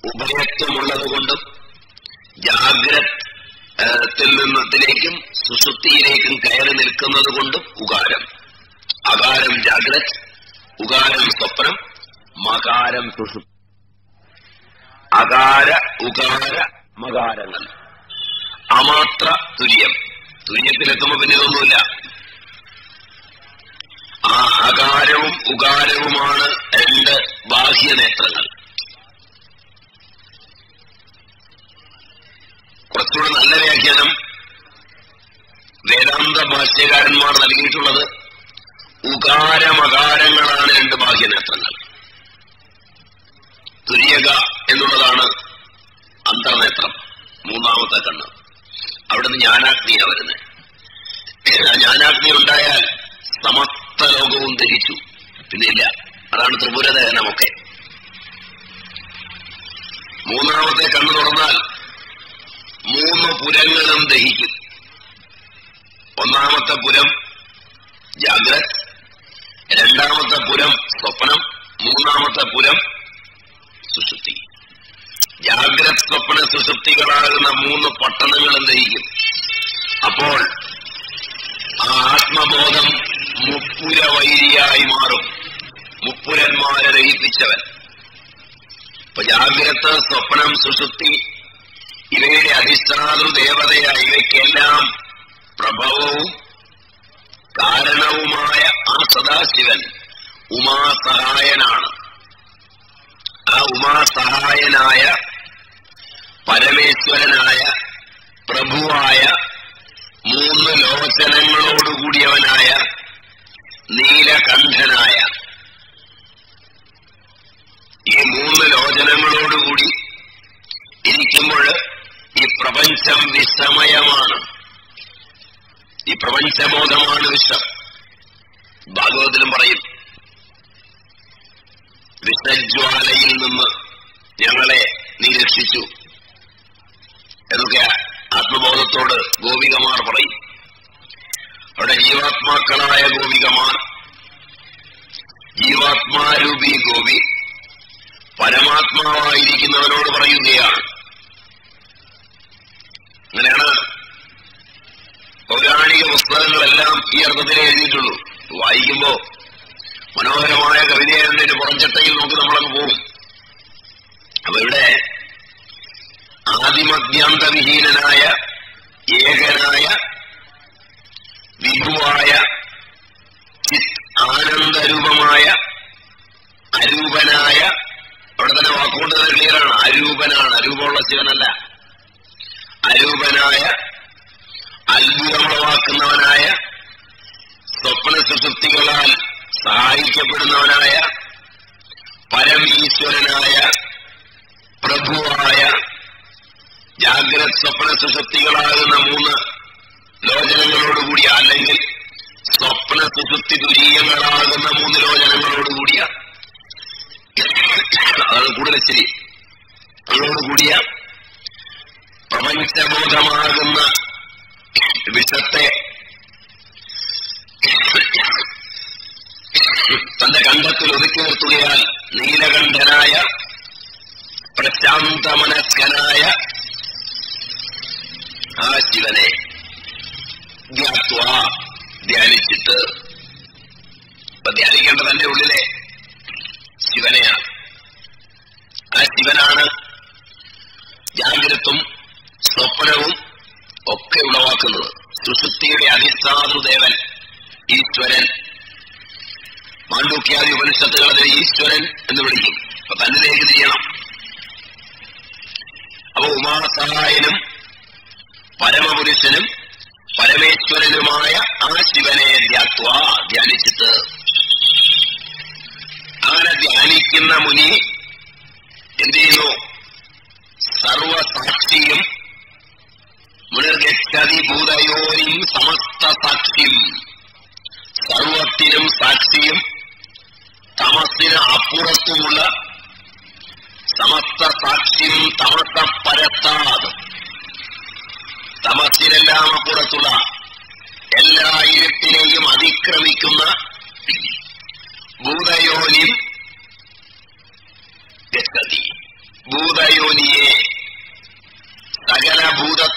ഉഭയത്വമുള്ളതുകൊണ്ടും ജാഗ്രത്തിൽ നിന്നത്തിലേക്കും സുഷുപ്തിയിലേക്കും കയറി നിൽക്കുന്നത് കൊണ്ടും ഉകാരം അകാരം ജാഗ്രത് ഉകാരം സ്വപ്നം മകാരം സുഷുപ്തി അകാര ഉകാര മകാരങ്ങൾ അമാത്ര തുര്യം തുര്യത്തിലെത്തുമ്പോ പിന്നെ ഇതൊന്നുമില്ല ആ അകാരവും ഉകാരവുമാണ് രണ്ട് ബാഹ്യനേത്രങ്ങൾ കുറച്ചുകൂടെ നല്ല വ്യാഖ്യാനം വേദാന്ത ഭാഷ്യകാരന്മാർ നൽകിയിട്ടുള്ളത് ഉകാരമകാരങ്ങളാണ് രണ്ട് ബാഹ്യനേത്രങ്ങൾ തുര്യക എന്നുള്ളതാണ് അന്തർനേത്രം മൂന്നാമത്തെ കണ്ണ് അവിടുന്ന് ജ്ഞാനാഗ്നിയാ വരുന്നത് ജ്ഞാനാഗ്നി ഉണ്ടായാൽ സമസ്ത ലോകവും ദഹിച്ചു പിന്നെ ഇല്ല അതാണ് ത്രിപുരദഹനമൊക്കെ മൂന്നാമത്തെ കണ്ണ് തുറന്നാൽ മൂന്ന് പുരങ്ങളും ദഹിക്കും ഒന്നാമത്തെ പുരം ജാഗ്രത് രണ്ടാമത്തെ പുരം സ്വപ്നം മൂന്നാമത്തെ പുരം സുഷുപ്തി ജാഗ്രത് സ്വപ്ന സുഷുപ്തികളാകുന്ന മൂന്ന് പട്ടണങ്ങളും ദഹിക്കും അപ്പോൾ ആ ആത്മബോധം മുപ്പുര വൈരിയായി മാറും മുപ്പുരന്മാരെ ദഹിപ്പിച്ചവൻ ഇപ്പൊ ജാഗ്രത സ്വപ്നം സുഷുപ്തി ഇവയുടെ അധിഷ്ഠാതൃ ദേവതയായ ഇവയ്ക്കെല്ലാം പ്രഭവവും കാരണവുമായ ആ സദാശിവൻ ഉമാസഹായനാണ് ആ ഉമാസഹായനായ പരമേശ്വരനായ പ്രഭുവായ മൂന്ന് ലോചനങ്ങളോടുകൂടിയവനായ നീലകണ്ഠനായ ഈ മൂന്ന് ലോചനങ്ങളോടുകൂടി ഇരിക്കുമ്പോൾ ഈ പ്രപഞ്ചം വിസ്മയമാണ് ഈ പ്രപഞ്ചബോധമാണ് വിശ്വം ഭാഗവതത്തിലും പറയും വിഷജ്വാലയിൽ നിന്ന് ഞങ്ങളെ നീ രക്ഷിച്ചു എന്നൊക്കെ ആത്മബോധത്തോട് ഗോപികമാർ പറയും അവിടെ ജീവാത്മാക്കളായ ഗോപികമാർ ജീവാത്മാരൂപി ഗോപി പരമാത്മാവായിരിക്കുന്നവനോട് പറയുകയാണ് അങ്ങനെയാണ് പൗരാണിക പുസ്തകങ്ങളെല്ലാം ഈ അർത്ഥത്തിലേ എഴുതിയിട്ടുള്ളൂ വായിക്കുമ്പോ മനോഹരമായ കവിതയുടെ പുറംചട്ടയിൽ നോക്കി നമ്മളങ്ങ് പോകും അപ്പൊ ഇവിടെ ആദിമദ്യാന്തവിഹീനനായ ഏകനായ വിഭുവായ ചിത് ആനന്ദരൂപമായ അരൂപനായ അവിടെ തന്നെ വാക്കുകൊണ്ട് തന്നെ ക്ലിയറാണ് അരൂപനാണ് അരൂപമുള്ള ശിവനല്ല അരൂപനായ അത്ഭുതമുളവാക്കുന്നവനായ സ്വപ്ന സുഷുപ്തികളാൽ സഹായിക്കപ്പെടുന്നവനായ പരമീശ്വരനായ പ്രഭുവായ ജാഗ്രത് സ്വപ്ന സുഷുപ്തികളാകുന്ന മൂന്ന് ലോചനങ്ങളോടുകൂടിയ അല്ലെങ്കിൽ സ്വപ്ന സുഷുപ്തി തുരീയങ്ങളാകുന്ന മൂന്ന് ലോചനങ്ങളോടുകൂടിയ അതാണ് കൂടുതൽ ശരി അതോടുകൂടിയ പ്രപഞ്ചബോധമാകുന്ന വിഷത്തെ തന്റെ കണ്ഠത്തിൽ ഒതുക്കി നിർത്തുകയാൽ നീലകണ്ഠനായ പ്രശാന്തമനസ്കനായ ആ ശിവനെ ധ്യാത്വ ധ്യാനിച്ചിട്ട് ഇപ്പൊ ധ്യാനിക്കേണ്ട തന്റെ ഉള്ളിലെ ശിവനെയാണ് ആ ശിവനാണ് ജാഗ്രതും സ്വപ്നവും ഒക്കെ ഉളവാക്കുന്നത് സുഷുപ്തിയുടെ അധിസ്ഥാതൃദേവൻ ഈശ്വരൻ മാണ്ഡൂക്യാദി ഉപനിഷത്തുകൾ അതിനെ ഈശ്വരൻ എന്ന് വിളിക്കും അപ്പൊ തന്നിലേക്ക് തിരിയണം അപ്പൊ ഉമാസഹായനും പരമപുരുഷനും പരമേശ്വരനുമായ ആ ശിവനെ ധ്യാത്വ ധ്യാനിച്ചിട്ട് അങ്ങനെ ധ്യാനിക്കുന്ന മുനി എന്ത് ചെയ്യുന്നു സർവസാക്ഷിയും മുനിർഗതി ഭൂതയോനിം സമസ്ത സാക്ഷിയും സർവത്തിനും സാക്ഷിയും തമസിന് അപ്പുറത്തുമുള്ള സമസ്ത സാക്ഷിയും തമസ പരത്താത് തമസിനെല്ലാം അപ്പുറത്തുള്ള എല്ലാ ഇരുട്ടിനെയും അതിക്രമിക്കുന്ന ഭൂതയോനിം ഗതി ഭൂതയോ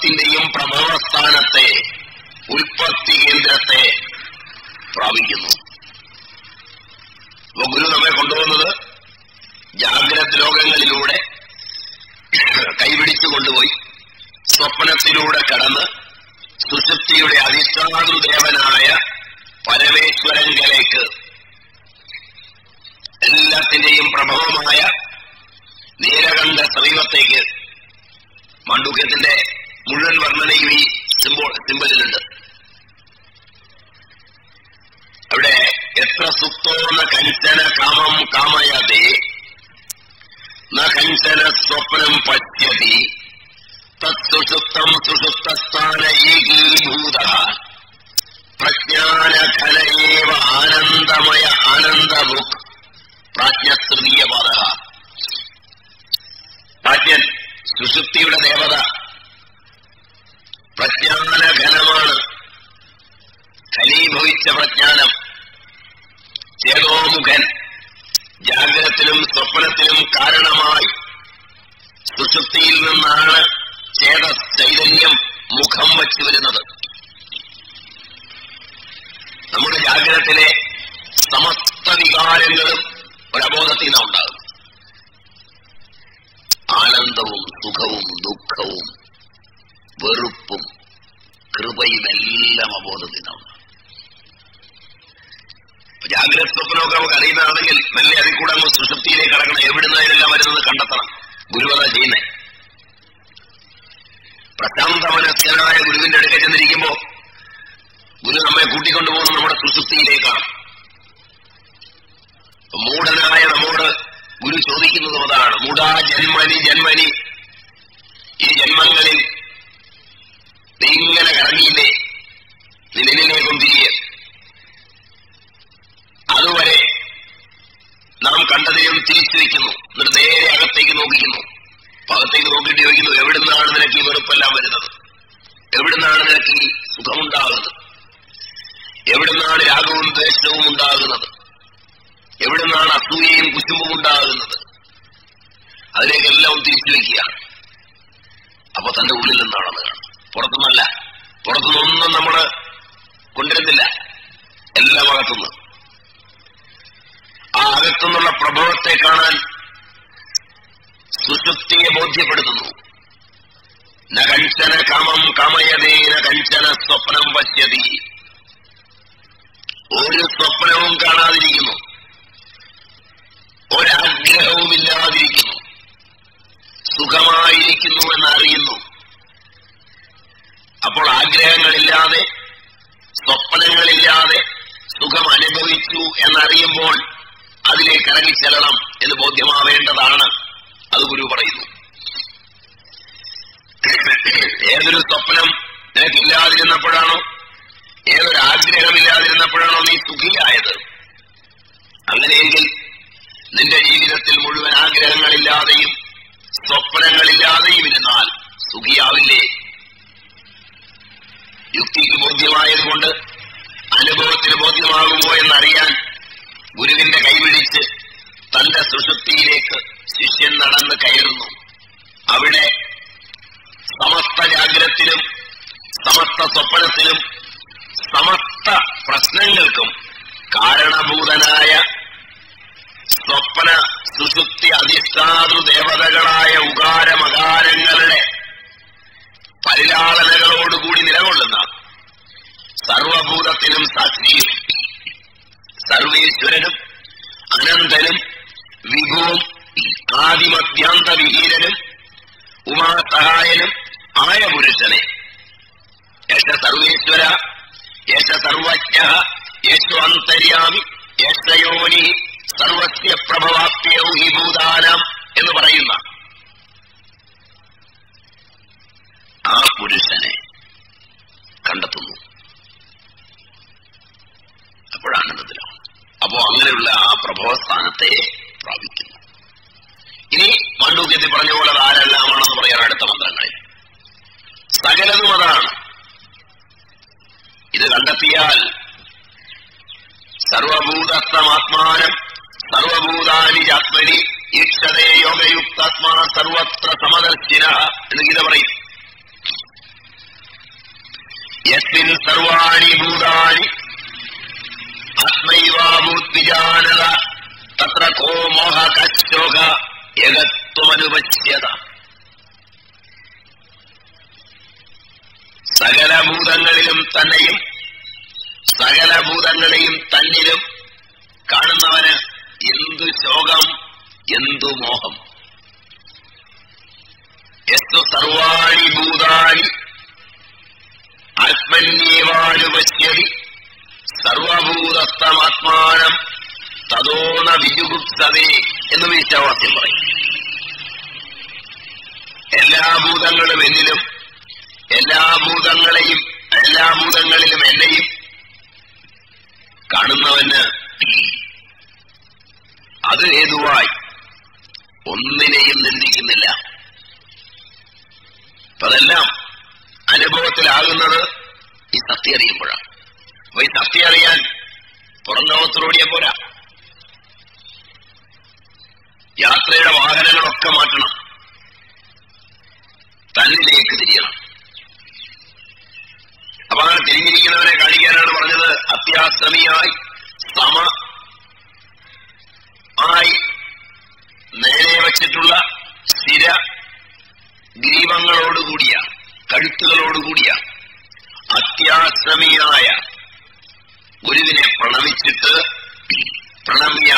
എല്ലാത്തിന്റെയും പ്രഭവസ്ഥാനത്തെ ഉൽപ്പത്തി കേന്ദ്രത്തെ പ്രാപിക്കുന്നു അപ്പൊ ഗുരു നമ്മെ കൊണ്ടുപോകുന്നത് ജാഗ്രത ലോകങ്ങളിലൂടെ കൈപിടിച്ചു കൊണ്ടുപോയി സ്വപ്നത്തിലൂടെ കടന്ന് സുശുദ്ധിയുടെ അധിഷ്ഠാതൃദേവനായ പരമേശ്വരങ്കലേക്ക് എല്ലാത്തിന്റെയും പ്രഭവമായ നീലകണ്ഠ സമീപത്തേക്ക് മാണ്ഡൂക്യത്തിന്റെ മുഴുവൻ വർണ്ണനയും ഈ സിംബോൾ സിമ്പലിലുണ്ട് അവിടെ എത്ര സുപ്തോന്ന കഞ്ചന കാമം കാമയതേ ന കഞ്ചന സ്വപ്നം പശ്യതി തത്സുഷുപ്തം സുഷുപ്തസ്ഥാന ഏകീഭൂത പ്രജ്ഞാനഘനയേവ ആനന്ദമയ ആനന്ദമുഖ് പ്രാജ്ഞസ്തൃതീയപാത പ്രാജ്ഞൻ സുഷുപ്തിയുടെ ദേവത പ്രജ്ഞാനഘനമാണ് ഘനീഭവിച്ച പ്രജ്ഞാനം ചേതോമുഖൻ ജാഗ്രത്തിലും സ്വപ്നത്തിലും കാരണമായി സുഷുപ്തിയിൽ നിന്നാണ് ചേത ചൈതന്യം മുഖം വച്ചു വരുന്നത് നമ്മുടെ ജാഗ്രതത്തിലെ സമസ്ത വികാരങ്ങളും ഒരബോധത്തിൽ നിന്നാണ് ഉണ്ടാകും ആനന്ദവും സുഖവും ദുഃഖവും വെറുപ്പും കൃപയും എല്ലാം അബോധത്തിൽ നിന്നാണ് ജാഗ്രത സ്വപ്നമൊക്കെ നമുക്ക് അറിയുന്നതാണെങ്കിൽ മെല്ലെ അതിൽ കൂടെ അങ്ങ് സുഷുപ്തിയിലേക്ക് കടക്കണം എവിടുന്ന ഇതെല്ലാം വരുന്നത് കണ്ടെത്തണം ഗുരുവത ചെയ്യുന്നേ പ്രശാന്ത മനസ്കനായ ഗുരുവിന്റെ അടുക്ക ചെന്നിരിക്കുമ്പോ ഗുരു നമ്മെ കൂട്ടിക്കൊണ്ടുപോകുന്നത് നമ്മുടെ സുഷുപ്തിയിലേക്കാണ് മൂഢനായ നമ്മോട് ഗുരു ചോദിക്കുന്നതും അതാണ് മൂഢാ ജന്മനി ജന്മനി ഈ ജന്മങ്ങളിൽ നീ ഇങ്ങനെ കറങ്ങിയില്ലേ നീ നിന്നിലേക്കും തിരിയെ അതുവരെ നാം കണ്ടതിനും തിരിച്ചു വയ്ക്കുന്നു എന്നിട്ട് നേരെ അകത്തേക്ക് നോക്കിക്കുന്നു അപ്പൊ അകത്തേക്ക് നോക്കിയിട്ട് ചോദിക്കുന്നു എവിടുന്നാണ് നിനക്ക് ഈ വെറുപ്പെല്ലാം വരുന്നത് എവിടുന്നാണ് നിനക്ക് ഈ സുഖമുണ്ടാകുന്നത് എവിടുന്നാണ് രാഗവും ദ്വേഷവും ഉണ്ടാകുന്നത് എവിടുന്നാണ് അസൂയയും കുശുമ്പും ഉണ്ടാകുന്നത് അതിലേക്കെല്ലാം തിരിച്ചു വയ്ക്കുക അപ്പൊ തന്റെ ഉള്ളിൽ നിന്നാണെന്ന് കാണും പുറത്തുനിന്നല്ല പുറത്തുനിന്നൊന്നും നമ്മള് കൊണ്ടിരുന്നില്ല എല്ലാം അകത്തുനിന്ന് ആ അകത്തുനിന്നുള്ള പ്രഭവത്തെ കാണാൻ സുശുദ്ധിയെ ബോധ്യപ്പെടുത്തുന്നു ന കഞ്ചന കാമം കാമയതേ ന കഞ്ചന സ്വപ്നം പശ്യതി ഒരു സ്വപ്നവും കാണാതിരിക്കുന്നു ഒരാഗ്രഹവും ഇല്ലാതിരിക്കുന്നു സുഖമായിരിക്കുന്നു എന്നറിയുന്നു അപ്പോൾ ആഗ്രഹങ്ങളില്ലാതെ സ്വപ്നങ്ങളില്ലാതെ സുഖം അനുഭവിച്ചു എന്നറിയുമ്പോൾ അതിലേക്ക് ഇറങ്ങിച്ചെല്ലണം എന്ന് ബോധ്യമാവേണ്ടതാണ് അത് ഗുരു പറയുന്നു ഏതൊരു സ്വപ്നം നിനക്കില്ലാതിരുന്നപ്പോഴാണോ ഏതൊരു ആഗ്രഹമില്ലാതിരുന്നപ്പോഴാണോ നീ സുഖിയായത് അങ്ങനെയെങ്കിൽ നിന്റെ ജീവിതത്തിൽ മുഴുവൻ ആഗ്രഹങ്ങളില്ലാതെയും സ്വപ്നങ്ങളില്ലാതെയും ഇരുന്നാൽ സുഖിയാവില്ലേ യുക്തിക്ക് ബോധ്യമായതുകൊണ്ട് അനുഭവത്തിന് ബോധ്യമാകുമോ എന്നറിയാൻ ഗുരുവിന്റെ കൈപിടിച്ച് തന്റെ സുഷുപ്തിയിലേക്ക് ശിഷ്യൻ നടന്ന് കയറുന്നു അവിടെ സമസ്ത ജാഗ്രത്തിലും സമസ്ത സ്വപ്നത്തിലും സമസ്ത പ്രശ്നങ്ങൾക്കും കാരണഭൂതനായ സ്വപ്ന സുഷുപ്തി അധിഷ്ഠാതൃ ദേവതകളായ ഉകാരമകാരങ്ങളുടെ പരിലാളനകളോടുകൂടി നിലകൊള്ളുന്ന സർവഭൂതത്തിനും സാക്ഷിയും സർവേശ്വരനും അനന്തനും വിഭുവും ആദിമധ്യാന്ത വിഹീരനും ഉമാസഹായനും ആയ പുരുഷനെ യേശ സർവേശ്വര യേശ സർവജ്ഞ യേശു അന്തര്യാമി യേശയോനി സർവസ്യ പ്രഭവാപ്യൗ ഹി ഭൂതാനം എന്ന് പറയുന്ന ആ പുരുഷനെ കണ്ടെത്തുന്നു അപ്പോഴാണ് മനസ്സിലാവും അപ്പോ അങ്ങനെയുള്ള ആ പ്രഭവസ്ഥാനത്തെ പ്രാപിക്കുന്നു ഇനി മാണ്ഡൂക്യത്തിൽ പറഞ്ഞ പോലെ അത് ആരെല്ലാമാണെന്ന് പറയാൻ അടുത്ത മന്ത്രങ്ങളിൽ സകലതും അതാണ് ഇത് കണ്ടെത്തിയാൽ സർവഭൂതസ്ഥമാത്മാനം സർവഭൂതാനി ആത്മനി ഈക്ഷതേ യോഗയുക്താത്മാ സർവത്ര സമദർശിന എന്ന് ഗീത പറയും യസ്മിൻ സർവാണി ഭൂതാനി ആത്മൈവാഭൂദ്വിജാനത തത്ര കോ മോഹ കശോക ഏകത്വമനുപശ്യത സകല ഭൂതങ്ങളിലും തന്നെയും സകല ഭൂതങ്ങളെയും തന്നിലും കാണുന്നവന് എന്തു ശോകം എന്തു മോഹം എസ്തു സർവാണി ഭൂതാനി ആത്മന്യേവാനുപശ്യതി സർവഭൂതസ്ഥമാത്മാനം തതോന വിജുഗുപ്തതേ എന്ന് വീശാവാസ്യം പറയും എല്ലാ ഭൂതങ്ങളും എന്നിലും എല്ലാ ഭൂതങ്ങളെയും എല്ലാ ഭൂതങ്ങളിലും എന്നെയും കാണുന്നവന് അത് ഹേതുവായി ഒന്നിനെയും നിന്ദിക്കുന്നില്ല അപ്പൊ അതെല്ലാം അനുഭവത്തിലാകുന്നത് ഈ സത്യം അറിയുമ്പോഴാണ് അപ്പൊ ഈ സത്യം അറിയാൻ പുറം ലോകത്തിലൂടിയ പോരാ യാത്രയുടെ വാഹനങ്ങളൊക്കെ മാറ്റണം തന്നിലേക്ക് തിരിയണം അപ്പൊ അങ്ങനെ തിരിഞ്ഞിരിക്കുന്നവരെ കാണിക്കാനാണ് പറഞ്ഞത് അത്യാശ്രമിയായി സമ ആയി നേരെ വച്ചിട്ടുള്ള സ്ഥിര ഗ്രീവങ്ങളോടുകൂടിയ കഴുത്തുകളോടുകൂടിയ അത്യാശ്രമിയായ ഗുരുവിനെ പ്രണമിച്ചിട്ട് പ്രണമ്യ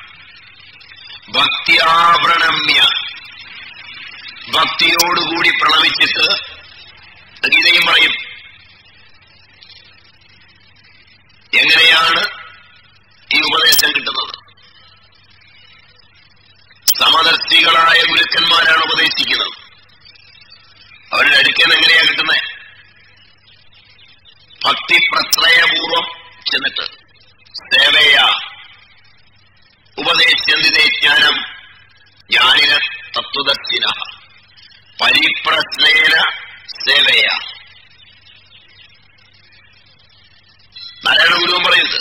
ഭക്തിയാപ്രണമ്യ ഭക്തിയോടുകൂടി പ്രണമിച്ചിട്ട് ഗീതയും പറയും എങ്ങനെയാണ് ഈ ഉപദേശം കിട്ടുന്നത് സമദർശികളായ ഗുരുക്കന്മാരാണ് ഉപദേശിക്കുന്നത് അവരുടെ അടുക്കൽ എങ്ങനെയാ കിട്ടുന്നത് ഭക്തി പ്രശ്രയപൂർവം ചെന്നിട്ട് സേവയ ഉപദേശന്തിനെ ജ്ഞാനം ജ്ഞാനിന തത്വദർശിന പരിപ്രശ്നേന സേവയ നാരായണ ഗുരുവും പറയുന്നത്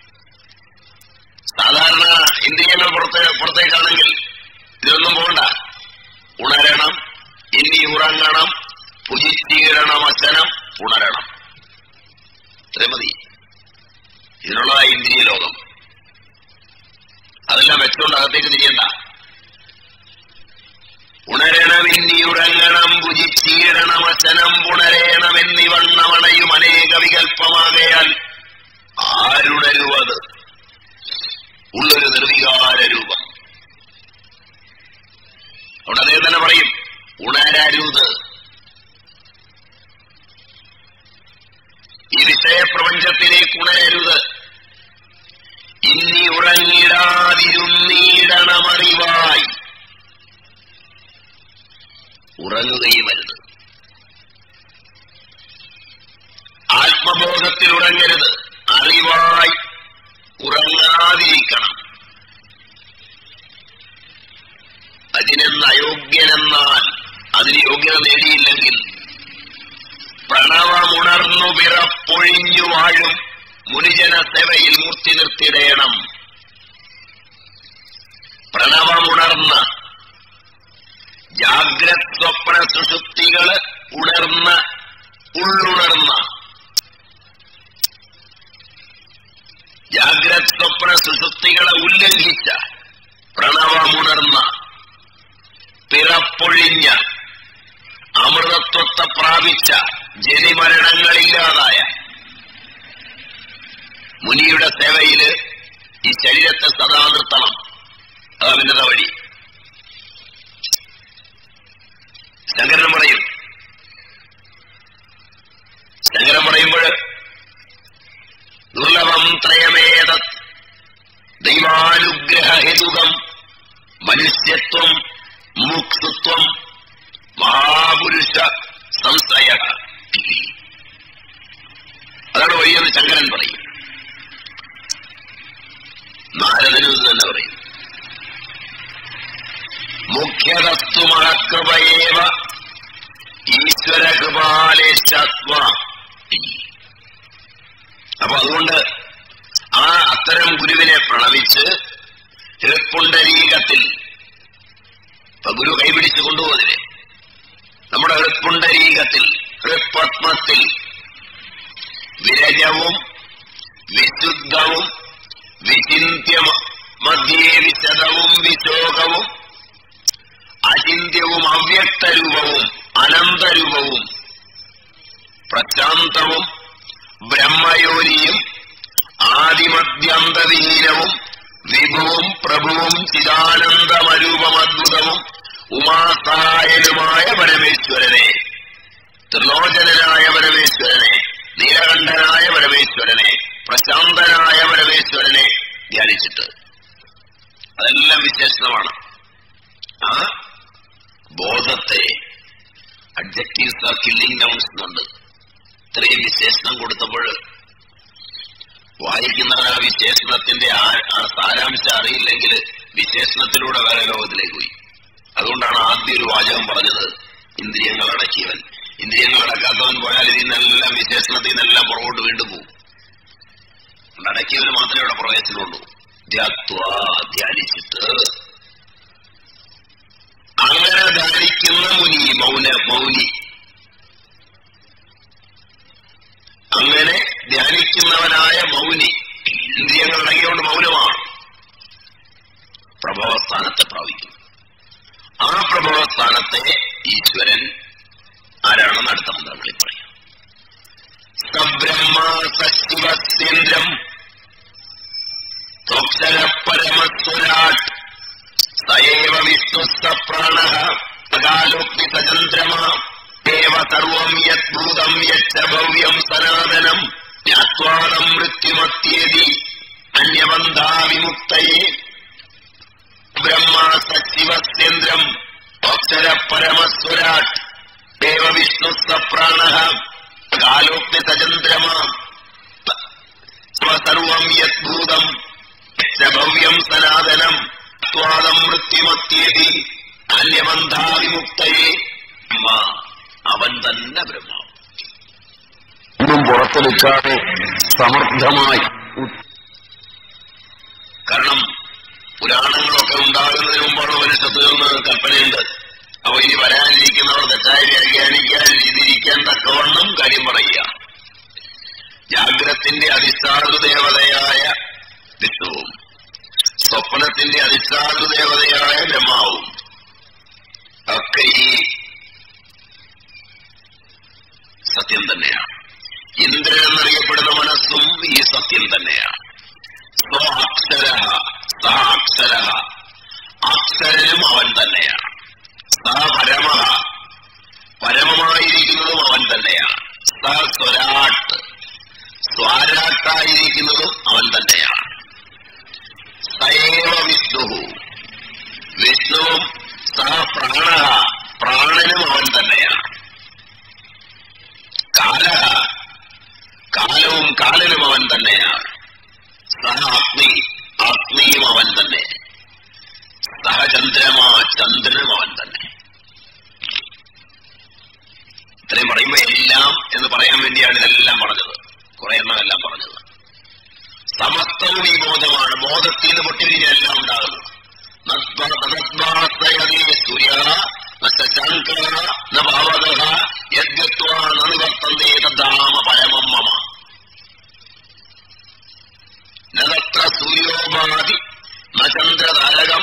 സാധാരണ ഇന്ദ്രിയങ്ങൾ പുറത്ത് പുറത്തേക്കാണെങ്കിൽ ഇതൊന്നും പോകണ്ട ഉണരണം ഇനി ഉറങ്ങണം പുജിച്ചീരണം വശനം ഉണരണം ഇത്രയും മതി ഇതിനുള്ളതാ ഇന്ദ്രിയ ലോകം അതെല്ലാം വെച്ചുകൊണ്ട് അകത്തേക്ക് തിരിയണ്ട ഉണരണം ഇന്നി ഉറങ്ങണം ഭുജിച്ചീരണം വശനം പുണരേണം എന്നിവണ്ണമണയും അനേക വികല്പമാകയാൽ ആരുണരുവത് ഉള്ളൊരു നിർവികാര രൂപം അവിടെ അദ്ദേഹം തന്നെ പറയും ഉണരരുത് ഈ വിഷയപ്രപഞ്ചത്തിലേക്ക് ഉണരരുത് ഇന്നി ഉറങ്ങിടാതിരുന്നീടണമറിവായി ഉറങ്ങുകയും അരുത് ആത്മബോധത്തിൽ ഉറങ്ങരുത് അറിവായി ഉറങ്ങാതിരിക്കണം അതിനെന്ന് അയോഗ്യനെന്നാൽ അതിന് യോഗ്യത നേടിയില്ലെങ്കിൽ പ്രണവമുണർന്നു പിറപ്പൊഴിഞ്ഞു വാഴും മുനിജന സേവയിൽ മൂർത്തി നിർത്തിടേണം പ്രണവമുണർന്ന ജാഗ്രത് സ്വപ്ന സുഷുപ്തികള് ഉണർന്ന ഉള്ളുണർന്ന ജാഗ്രത് സ്വപ്ന സുഷുപ്തികളെ ഉല്ലംഘിച്ച പ്രണവമുണർന്ന പിറപ്പൊഴിഞ്ഞ അമൃതത്വത്തെ പ്രാപിച്ച ജനിമരണങ്ങളില്ലാതായ മുനിയുടെ സേവയില് ഈ ശരീരത്തെ സദാ നിർത്തണം അതാ വഴി ശങ്കരൻ പറയും ശങ്കരൻ പറയുമ്പോൾ ദുർലഭം ത്രയമേത ദൈവാനുഗ്രഹഹേതുകം മനുഷ്യത്വം മുക്തത്വം മഹാപുരുഷ സംശയ അതാണ് വഴിയെന്ന് ശങ്കരൻ പറയും നാരദനും ഇത് തന്നെ പറയും മുഖ്യതസ്തു മഹകൃപയേവ ഈശ്വരകൃപാലേശത്വ അപ്പൊ അതുകൊണ്ട് ആ അത്തരം ഗുരുവിനെ പ്രണവിച്ച് ഹൃപ്പുണ്ടരീകത്തിൽ ഇപ്പൊ ഗുരു കൈപിടിച്ച് കൊണ്ടുപോകുന്നില്ലേ നമ്മുടെ ഹൃപ്പുണ്ടരീകത്തിൽ ഹൃപ്പത്മത്തിൽ വീര്യവും വിശുദ്ധവും വിചിന്യ മധ്യേ വിശദവും വിശോകവും അചിന്യവും അവ്യക്തരൂപവും അനന്തരൂപവും പ്രശാന്തവും ബ്രഹ്മയോനിയും ആദിമദ്യന്തവിഹീനവും വിഭുവും പ്രഭുവും ചിദാനന്ദമരൂപമദ്ഭുതവും ഉമാസഹായനുമായ പരമേശ്വരനെ ത്രിലോചനായ പരമേശ്വരനെ നീലകണ്ഠനായ പരമേശ്വരനെ പ്രശാന്തനായ പരമേശ്വരനെ ധ്യാനിച്ചിട്ട് അതെല്ലാം വിശേഷണമാണ് ആ ബോധത്തെ അഡ്ജക്റ്റീവ്സ് ആർ കില്ലിംഗ് നൗൺസ് എന്നുണ്ട് ഇത്രയും വിശേഷണം കൊടുത്തപ്പോൾ വായിക്കുന്നവർ ആ വിശേഷണത്തിന്റെ ആ ആ സാരാംശം അറിയില്ലെങ്കിൽ വിശേഷണത്തിലൂടെ വേറെ ലോകത്തിലേക്ക് പോയി അതുകൊണ്ടാണ് ആദ്യ ഒരു വാചകം പറഞ്ഞത് ഇന്ദ്രിയങ്ങൾ അടക്കിയവൻ ഇന്ദ്രിയങ്ങൾ അടക്കാത്തവൻ പോയാൽ ഇതിൽ നിന്നെല്ലാം വിശേഷണത്തിൽ നിന്നെല്ലാം പുറകോട്ട് വീണ്ടും പോകും അതുകൊണ്ട് അടക്കിയവന് മാത്രമേ ഇവിടെ പ്രവേശനമുള്ളൂ ധ്യാത്വ ധ്യാനിച്ചിട്ട് അങ്ങനെ ധാരിക്കുന്ന മുനി മൗന മൗനി അങ്ങനെ ധ്യാനിക്കുന്നവനായ മൗനി ഇന്ദ്രിയങ്ങൾ അടങ്ങിയോണ്ട് മൗനമാണ് പ്രഭവസ്ഥാനത്തെ പ്രാപിക്കുന്നു ആ പ്രഭവസ്ഥാനത്തെ ഈശ്വരൻ ആരാണെന്ന് അടുത്ത മന്ത്രങ്ങളിൽ പറയാം സബ്രഹ്മ സശിവസേന്ദ്രം ത്വക്ഷരപരമസ്വരാട് സയേവ വിഷ്ണു സപ്രാണ അകാലോക്തി സചന്ദ്രമാ ദേവ സർവം യദ്ഭൂതം യച്ച ഭവ്യം സനാതനം ജ്ഞാത്വാദം മൃത്യുമത്യേതി അന്യബന്ധാ വിമുക്തയെ ബ്രഹ്മ സശിവസേന്ദ്രം അക്ഷര പരമസ്വരാട് ദേവ വിഷ്ണു സപ്രാണ കാലോക്തി സചന്ദ്രമ സർവം യദ്ഭൂതം യച്ച ഭവ്യം സനാതനം ത്വാദം മൃത്യുമത്യേതി അന്യബന്ധാ വിമുക്തയെ ബ്രഹ്മ അവൻ തന്നെ ബ്രഹ്മാവ് ഒന്നും പുറത്തെടുക്കാതെ സമർത്ഥമായി കാരണം പുരാണങ്ങളൊക്കെ ഉണ്ടാകുന്നതിന് മുമ്പാണ് ഉപനിഷത്തുകൾന്ന് കൽപ്പനയുണ്ട് അപ്പൊ ഇനി വരാനിരിക്കുന്നവർ തെറ്റായി വ്യാഖ്യാനിക്കാതിരിക്കാൻ തക്കവണ്ണം കാര്യം പറയുക ജാഗ്രത്തിന്റെ അധിഷ്ഠാതൃ ദേവതയായ വിഷ്ണുവും സ്വപ്നത്തിന്റെ അധിഷ്ഠാതൃ ദേവതയായ ബ്രഹ്മാവും ഒക്കെ ഈ സത്യം തന്നെയാണ് ഇന്ദ്രൻ എന്നറിയപ്പെടുന്ന മനസ്സും ഈ സത്യം തന്നെയാണ് സ്വ അക്ഷര സ അക്ഷര അക്ഷരനും അവൻ തന്നെയാണ് സ പരമ പരമമായിരിക്കുന്നതും അവൻ തന്നെയാണ് സ സ്വരാട്ട് സ്വാരാട്ടായിരിക്കുന്നതും അവൻ തന്നെയാണ് സയേവ വിഷ്ണു വിഷ്ണുവും സഹ പ്രാണ പ്രാണനും അവൻ തന്നെയാണ് കാല കാലവും കാലനും അവൻ തന്നെയാണ് സഹ അഗ്നി അഗ്നിയും അവൻ തന്നെ സഹചന്ദ്രമാ ചന്ദ്രനും അവൻ തന്നെ ഇത്രയും പറയുമ്പോ എല്ലാം എന്ന് പറയാൻ വേണ്ടിയാണ് ഇതെല്ലാം പറഞ്ഞത് കുറെ എണ്ണമെല്ലാം പറഞ്ഞത് സമസ്തവും ഈ ബോധമാണ് ബോധത്തിൽ നിന്ന് പൊട്ടിരിഞ്ഞെല്ലാം ഉണ്ടാകുന്നു നദ്വാസ്തയതേ സൂര്യ നശാങ്ക നവത യദ്യത്വ നിവർത്തന്തേ തദ്ധാമ പരമം മമ നത്ര സൂര്യോപാധി ന ചന്ദ്രതാരകം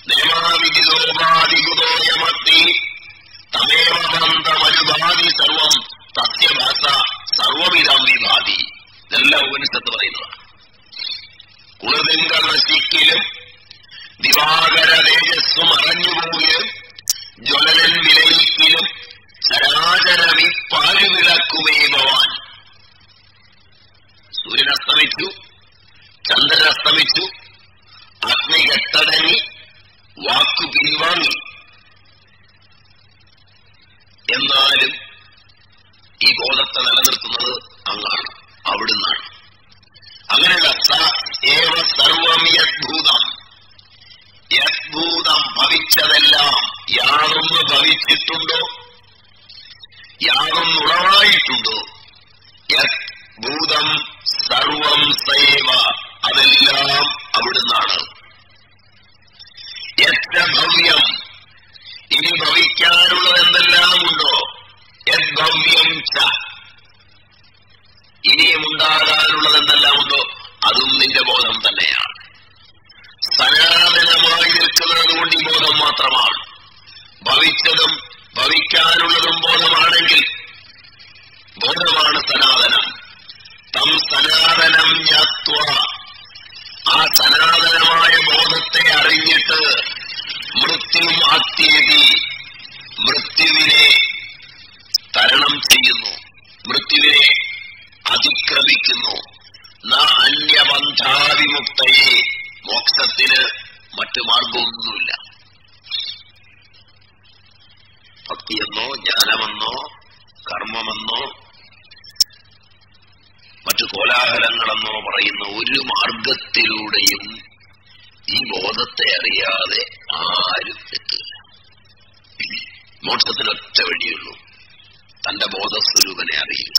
നേമാവിദിലോപാധികുതോയമഗ്നി തമേവ ബന്ധമനുഭാതി സർവം തസ്യ ഭാഷ സർവമിതം വിഭാതി ഇതെല്ലാം ഉപനിഷത്ത് പറയുന്നതാണ് കുളുതിങ്ക നശിക്കലും ദിവാകര തേജസ്സും അറഞ്ഞുപോകലും ജ്വലനൻ വിലയിക്കലും ചരാചരമി പാലുവിളക്കുമേ ഭവാൻ സൂര്യൻ അസ്തമിച്ചു ചന്ദ്രൻ അസ്തമിച്ചു അഗ്നി കെട്ടടങ്ങി വാക്കു പിൻവാങ്ങി എന്നാലും ഈ ബോധത്തെ നിലനിർത്തുന്നത് അങ്ങാണ് അവിടുന്നാണ് അങ്ങനെയുള്ള സ ഏവ സർവം യദ്ഭൂതം യദ്ഭൂതം ഭവിച്ചതെല്ലാം യാതൊന്ന് ഭവിച്ചിട്ടുണ്ടോ യാതൊന്ന് ഉളവായിട്ടുണ്ടോ യദ്ഭൂതം സർവം സേവ അതെല്ലാം അവിടുന്നാണ് എത്ര ഭവ്യം ഇനി ഭവിക്കാനുള്ളത് എന്തെല്ലാം ഉണ്ടോ യദ്ഭവ്യം ച ഇനിയും ഉണ്ടാകാൻ ഭവിക്കാനുള്ളത് എന്തെല്ലാം ഉണ്ടോ അതും നിന്റെ ബോധം തന്നെയാണ് സനാതനമായി നിൽക്കുന്നത് കൊണ്ട് ഈ ബോധം മാത്രമാണ് ഭവിച്ചതും ഭവിക്കാനുള്ളതും ബോധമാണെങ്കിൽ ബോധമാണ് സനാതനം തം സനാതനം ജ്ഞാത്വ ആ സനാതനമായ ബോധത്തെ അറിഞ്ഞിട്ട് മൃത്യു ആത്യേതി മൃത്യുവിനെ തരണം ചെയ്യുന്നു മൃത്യുവിനെ അതിക്രമിക്കുന്നു ന അന്യബന്ധാവിമുക്തയെ മോക്ഷത്തിന് മറ്റു മാർഗമൊന്നുമില്ല ഭക്തിയെന്നോ ജ്ഞാനമെന്നോ കർമ്മമെന്നോ മറ്റു കോലാഹലങ്ങളെന്നോ പറയുന്ന ഒരു മാർഗത്തിലൂടെയും ഈ ബോധത്തെ അറിയാതെ ആരും എത്തില്ല മോക്ഷത്തിന് ഒറ്റ വഴിയുള്ളൂ തന്റെ ബോധസ്വരൂപനെ അറിയില്ല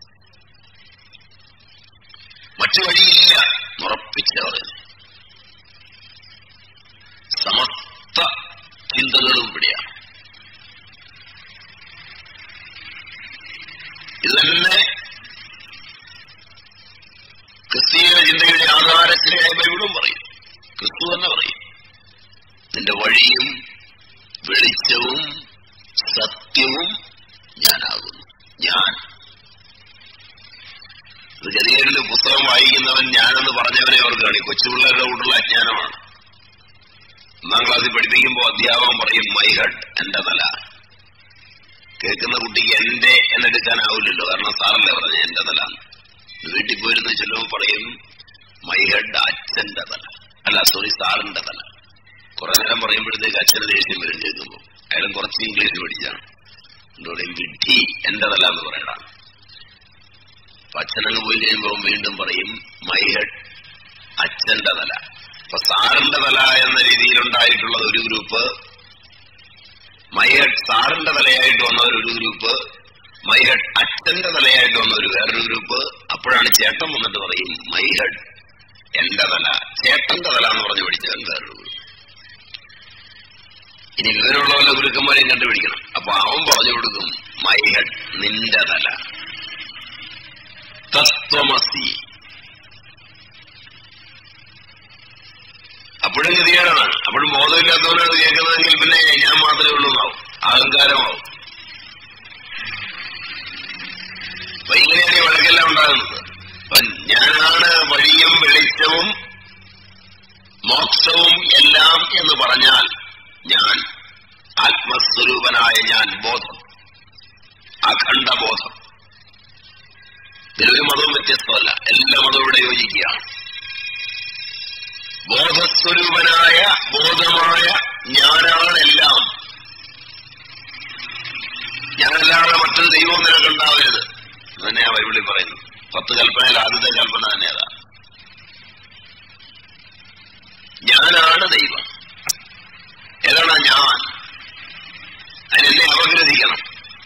മറ്റു വഴിയില്ല ഉറപ്പിച്ച് പറയുന്നു സമസ്ത ചിന്തകളും ഇവിടെയാണ് ഇത് തന്നെ ക്രിസ്തീയ ചിന്തയുടെ ആധാരത്തിലായ ബൈബിളും പറയും ക്രിസ്തു തന്നെ പറയും നിന്റെ വഴിയും വെളിച്ചവും സത്യവും ഞാനാകുന്നു ഞാൻ ഇത് ഗതികളിൽ പുസ്തകം വായിക്കുന്നവൻ ഞാനെന്ന് പറഞ്ഞവനെ ഓർക്കുകയാണ് ഈ കൊച്ചുപിള്ളേരുടെ കൂട്ടുള്ള അജ്ഞാനമാണ് ഒന്നാം ക്ലാസ്സിൽ പഠിപ്പിക്കുമ്പോൾ അധ്യാപകൻ പറയും മൈ ഹെഡ് എന്റെ തല കേൾക്കുന്ന കുട്ടിക്ക് എന്റെ എന്നെടുക്കാനാവില്ലല്ലോ കാരണം സാറല്ലേ പറഞ്ഞ എന്റെ തല വീട്ടിൽ പോയിരുന്ന ചെല്ലുമ്പോൾ പറയും മൈ ഹെഡ് അച്ഛന്റെ തല അല്ല സോറി സാറിന്റെ തല കുറെ നേരം പറയുമ്പോഴത്തേക്ക് അച്ഛന് ദേഷ്യം വരും കേൾക്കുമ്പോൾ അയാളും കുറച്ച് ഇംഗ്ലീഷ് പഠിച്ചാണ് എന്നോട് വിഡ്ഢി എന്റെ തല എന്ന് പറയണം അപ്പൊ അച്ഛനങ്ങ് പോയി കഴിയുമ്പോൾ വീണ്ടും പറയും മൈ ഹെഡ് അച്ഛന്റെ തല അപ്പൊ സാറിന്റെ തല എന്ന രീതിയിലുണ്ടായിട്ടുള്ളത് ഒരു ഗ്രൂപ്പ് മൈ ഹെഡ് സാറിന്റെ തലയായിട്ട് വന്നവർ ഒരു ഗ്രൂപ്പ് മൈ ഹെഡ് അച്ഛന്റെ തലയായിട്ട് വന്നവർ വേറൊരു ഗ്രൂപ്പ് അപ്പോഴാണ് ചേട്ടൻ വന്നിട്ട് പറയും മൈ ഹെഡ് എന്റെ തല ചേട്ടന്റെ തല എന്ന് പറഞ്ഞ് പഠിച്ചവൻ വേറൊരു ഗ്രൂപ്പ് ഇനി വിവരമുള്ള വല്ല ഗുരുക്കന്മാരെയും കണ്ടുപിടിക്കണം അപ്പൊ അവൻ പറഞ്ഞു കൊടുക്കും മൈ ഹെഡ് നിന്റെ തല തത്വമസി അപ്പോഴും ഗതികേടാണ് അപ്പോഴും ബോധമില്ലാത്തവനാണ് കേൾക്കുന്നതെങ്കിൽ പിന്നെ ഞാൻ മാത്രമേ ഉള്ളൂ എന്നാവും അഹങ്കാരമാവും അപ്പൊ ഇങ്ങനെയാണ് ഈ വഴക്കെല്ലാം ഉണ്ടാകുന്നത് അപ്പൊ ഞാനാണ് വഴിയും വെളിച്ചവും മോക്ഷവും എല്ലാം എന്ന് പറഞ്ഞാൽ ഞാൻ ആത്മസ്വരൂപനായ ഞാൻ ബോധം അഖണ്ഡബോധം ഇതിലൊരു മതവും വ്യത്യസ്തമല്ല എല്ലാ മതവും ഇവിടെ യോജിക്കുകയാണ് ബോധസ്വരൂപനായ ബോധമായ ഞാനാണെല്ലാം ഞാനല്ലാതെ മറ്റൊരു ദൈവവും നിനക്കുണ്ടാവരുത് തന്നെയാ ബൈബിളിൽ പറയുന്നത് പത്ത് കൽപ്പനയിൽ ആദ്യത്തെ കൽപ്പന തന്നെ അതാ ഞാനാണ് ദൈവം ഏതാണ് ഞാൻ അതിനെന്നെ അപഗ്രഥിക്കണം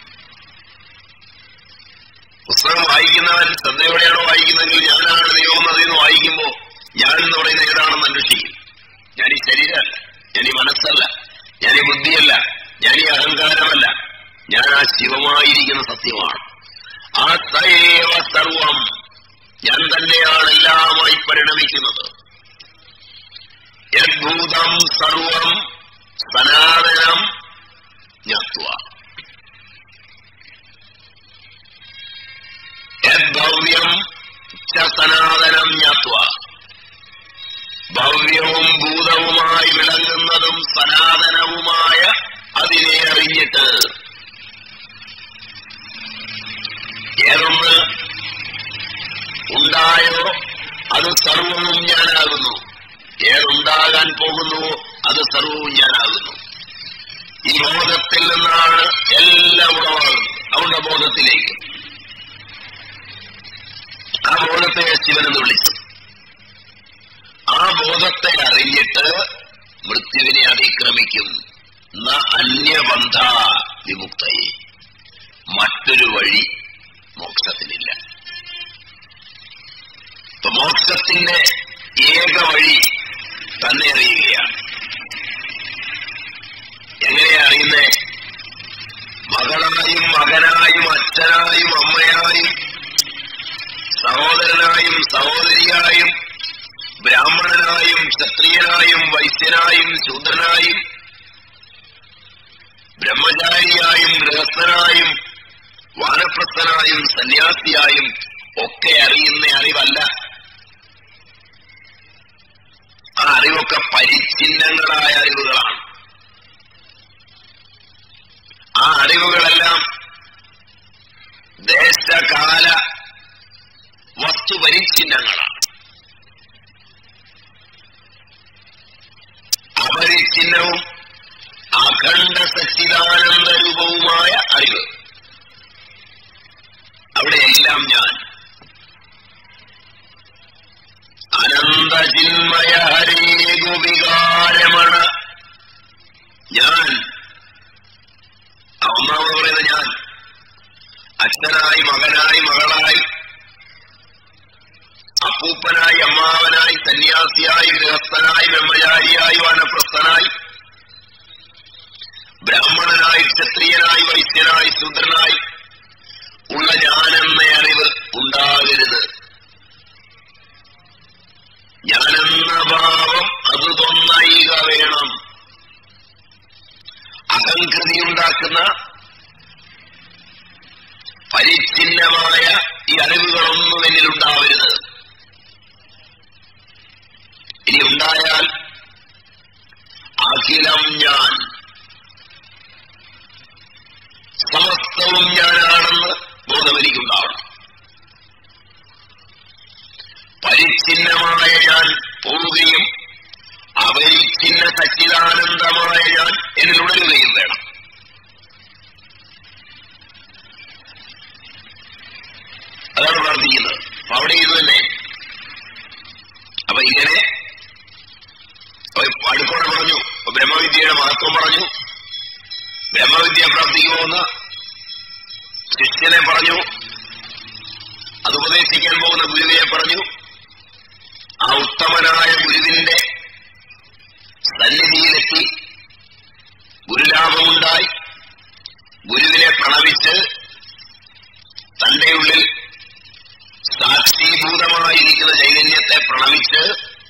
പുസ്തകം വായിക്കുന്നവൻ ശ്രദ്ധയോടെയാണോ വായിക്കുന്നതെങ്കിൽ ഞാനാണ് ദൈവം അതിൽ നിന്ന് വായിക്കുമ്പോ ഞാൻ എന്ന് പറയുന്നത് ഏതാണെന്ന് അന്വേഷിക്കും ഞാൻ ഈ ശരീരമല്ല ഞാൻ ഈ മനസ്സല്ല ഞാൻ ഈ ബുദ്ധിയല്ല ഞാൻ ഈ അഹങ്കാരമല്ല ഞാൻ ആ ശിവമായിരിക്കുന്ന സത്യമാണ് ആ സയേവ സർവം ഞാൻ തന്നെയാണ് എല്ലാമായി പരിണമിക്കുന്നത് യദ്ഭൂതം സർവം സനാതനം ജ്ഞാത്വ യദ്ഭവ്യം ച സനാതനം ജ്ഞാത്വ ഭവ്യവും ഭൂതവുമായി വിളങ്ങുന്നതും സനാതനവുമായ അതിനെ അറിഞ്ഞിട്ട് ഏതൊന്ന് ഉണ്ടായോ അത് സർവവും ഞാനാകുന്നു ഏതുണ്ടാകാൻ പോകുന്നുവോ അത് സർവവും ഞാനാകുന്നു ഈ ബോധത്തിൽ നിന്നാണ് എല്ലാം ഉളവാകുന്നത് അവളുടെ ബോധത്തിലേക്ക് ആ ബോധത്തെ ശിവനെന്ന് വിളിച്ചു ആ ബോധത്തെ അറിഞ്ഞിട്ട് മൃത്യുവിനെ അതിക്രമിക്കും ന അന്യബന്ധ വിമുക്തയെ മറ്റൊരു വഴി മോക്ഷത്തിനില്ല ഇപ്പൊ മോക്ഷത്തിന്റെ ഏക വഴി തന്നെ അറിയുകയാണ് എങ്ങനെയാ അറിയുന്നേ മകളായും മകനായും അച്ഛനായും അമ്മയായും സഹോദരനായും സഹോദരിയായും ബ്രാഹ്മണനായും ക്ഷത്രിയനായും വൈശ്യനായും ശൂദ്രനായും ബ്രഹ്മചാരിയായും ഗൃഹസ്ഥനായും വാനപ്രസ്ഥനായും സന്യാസിയായും ഒക്കെ അറിയുന്ന അറിവല്ല ആ അറിവൊക്കെ പരിച്ഛിന്നങ്ങളായ അറിവുകളാണ് ആ അറിവുകളെല്ലാം ദേശകാല വസ്തുപരിച്ഛിന്നങ്ങളാണ് അപരിച്ഛിന്നവും അഖണ്ഡ സച്ചിദാനന്ദ രൂപവുമായ അറിവ് അവിടെയെല്ലാം ഞാൻ അനന്തചിന്മയ ഹരേ ഗോപികാരമണ ഞാൻ ആ ഒന്നാമത് പറയുന്നത് ഞാൻ അച്ഛനായി മകനായി മകളായി അപ്പൂപ്പനായി അമ്മാവനായി സന്യാസിയായി ഗൃഹസ്ഥനായി ബ്രഹ്മചാരിയായി വാനപ്രസ്ഥനായി ബ്രാഹ്മണനായി ക്ഷത്രിയനായി വൈശ്യനായി ശൂദ്രനായി ഉള്ള ഞാനെന്ന അറിവ് ഉണ്ടാകരുത് ഞാനെന്ന ഭാവം അത് തൊന്നൈക വേണം അഹങ്കൃതി ഉണ്ടാക്കുന്ന പരിച്ഛിന്നമായ ഈ അറിവുകളൊന്നും എന്നിലുണ്ടാവരുത് ഇനി ഉണ്ടായാൽ അഖിലം ഞാൻ സമസ്തവും ഞാനാണെന്ന് ബോധം എനിക്കുണ്ടാവണം പരിച്ഛിന്നമായ ഞാൻ പോവുകയും അപരിച്ഛിന്ന സച്ചിദാനന്ദമായ ഞാൻ എന്നിൽ ഉണരുകയും വേണം അതാണ് പ്രാർത്ഥിക്കുന്നത് അപ്പൊ അവിടെ ഇത് തന്നെ അപ്പൊ ഇങ്ങനെ അടുക്കോടെ പറഞ്ഞു ബ്രഹ്മവിദ്യയുടെ മഹത്വം പറഞ്ഞു ബ്രഹ്മവിദ്യ പ്രാപ്തിക്കുമെന്ന് ശിഷ്യനെ പറഞ്ഞു അത് ഉപദേശിക്കാൻ പോകുന്ന ഗുരുവിനെ പറഞ്ഞു ആ ഉത്തമനായ ഗുരുവിന്റെ സന്നിധിയിലെത്തി ഗുരുലാഭമുണ്ടായി ഗുരുവിനെ പ്രണവിച്ച് തന്റെ ഉള്ളിൽ സാക്ഷീഭൂതമായിരിക്കുന്ന ചൈതന്യത്തെ പ്രണവിച്ച്